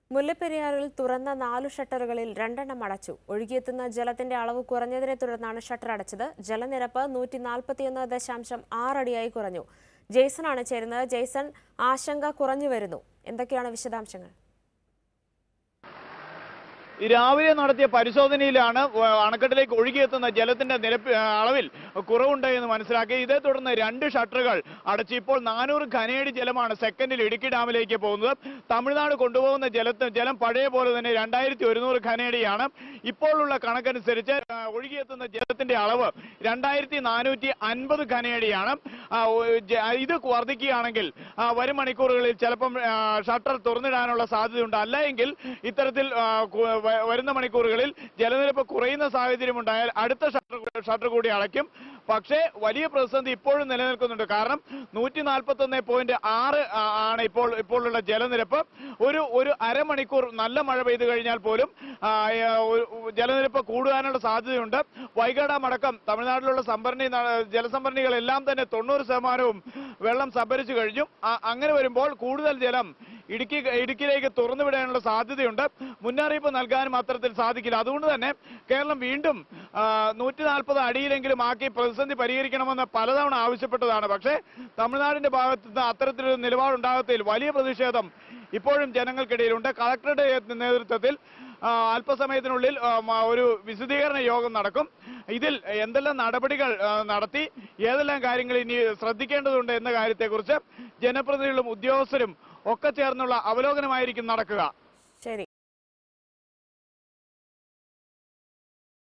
മുല്ലപ്പെരിയാറിൽ തുറന്ന നാലു ഷട്ടറുകളിൽ രണ്ടെണ്ണം അടച്ചു ഒഴുകിയെത്തുന്ന ജലത്തിന്റെ അളവ് കുറഞ്ഞതിനെ തുടർന്നാണ് ഷട്ടർ അടച്ചത് ജലനിരപ്പ് നൂറ്റി നാൽപ്പത്തിയൊന്ന് ദശാംശം ആറടിയായി കുറഞ്ഞു ജെയ്സണാണ് ചേരുന്നത് ജെയ്സൺ ആശങ്ക കുറഞ്ഞു വരുന്നു എന്തൊക്കെയാണ് വിശദാംശങ്ങൾ രാവിലെ നടത്തിയ പരിശോധനയിലാണ് വ- അണക്കെട്ടിലേക്ക് ഒഴുകിയെത്തുന്ന ജലത്തിന്റെ നിരപ്പ് ആ, അളവിൽ കുറവുണ്ട് എന്ന് മനസ്സിലാക്കി ഇതേ തുടർന്ന് രണ്ട് ഷട്ടറുകൾ അടച്ച് ഇപ്പോൾ നാനൂറ് ഖനയടി ജലമാണ് സെക്കൻഡിൽ ഇടുക്കി ഡാമിലേക്ക് പോകുന്നത് തമിഴ്നാട് കൊണ്ടുപോകുന്ന ജലത്ത് ജലം പഴയ പോലെ തന്നെ രണ്ടായിരത്തി ഒരുന്നൂറ് ഖനയടിയാണ് ഇപ്പോഴുള്ള കണക്കനുസരിച്ച് ആ, ഒഴുകിയെത്തുന്ന ജലത്തിന്റെ അളവ് രണ്ടായിരത്തി നാനൂറ്റി അൻപത് ഖനയടിയാണ് ആ, ഒ- ജ- ഇത് വർദ്ധിക്കുകയാണെങ്കിൽ ആ, വരും മണിക്കൂറുകളിൽ ചിലപ്പം ആ, ഷട്ടർ തുറന്നിടാനുള്ള സാധ്യതയുണ്ട് അല്ല എങ്കിൽ ഇത്തരത്തിൽ ആ, കു- വ- വരുന്ന മണിക്കൂറുകളിൽ ജലനിരപ്പ് കുറയുന്ന സാഹചര്യം ഉണ്ടായാൽ അടുത്ത ഷട്ടർ ഷട്ടർ കൂടി അടയ്ക്കും പക്ഷേ വലിയ പ്രതിസന്ധി ഇപ്പോഴും നിലനിൽക്കുന്നുണ്ട് കാരണം നൂറ്റി നാൽപ്പത്തി ഒന്ന് പോയിന്റ് ആറ് ആണ് ഇപ്പോൾ ഇപ്പോഴുള്ള ജലനിരപ്പ് ഒരു ഒരു അരമണിക്കൂർ നല്ല മഴ പെയ്തു കഴിഞ്ഞാൽ പോലും ആ, ഏ, ഒരു- ജലനിരപ്പ് കൂടുവാനുള്ള സാധ്യതയുണ്ട് വൈഗാഡാം അടക്കം തമിഴ്നാട്ടിലുള്ള സംഭരണി ന- ജലസംഭരണികളെല്ലാം തന്നെ തൊണ്ണൂറ് ശതമാനവും വെള്ളം സംഭരിച്ചു കഴിഞ്ഞു ആ- അങ്ങനെ വരുമ്പോൾ കൂടുതൽ ജലം ഇടുക്കി ഇടുക്കിയിലേക്ക് തുറന്നു വിടാനുള്ള സാധ്യതയുണ്ട് മുന്നറിയിപ്പ് നൽകാനും അത്തരത്തിൽ സാധിക്കില്ല അതുകൊണ്ട് തന്നെ കേരളം വീണ്ടും നൂറ്റി നാൽപ്പത് അടിയിലെങ്കിലും ആക്കി പ്രതിസന്ധി പരിഹരിക്കണമെന്ന് പലതവണ ആവശ്യപ്പെട്ടതാണ് പക്ഷേ തമിഴ്നാടിന്റെ ഭാഗത്ത് നിന്ന് അത്തരത്തിലൊരു നിലപാടുണ്ടാകത്തിൽ വലിയ പ്രതിഷേധം ഇപ്പോഴും ജനങ്ങൾക്കിടയിലുണ്ട് കളക്ടറുടെ നേതൃത്വത്തിൽ ആ, അല്പസമയത്തിനുള്ളിൽ ആ, മ- ഒരു വിശദീകരണ യോഗം നടക്കും ഇതിൽ എന്തെല്ലാം നടപടികൾ ആ, നടത്തി ഏതെല്ലാം കാര്യങ്ങൾ ഇനി ശ്രദ്ധിക്കേണ്ടതുണ്ട് എന്ന കാര്യത്തെക്കുറിച്ച് ജനപ്രതിനിധികളും ഉദ്യോഗസ്ഥരും ഒക്കെ ചേർന്നുള്ള അവലോകനമായിരിക്കും നടക്കുക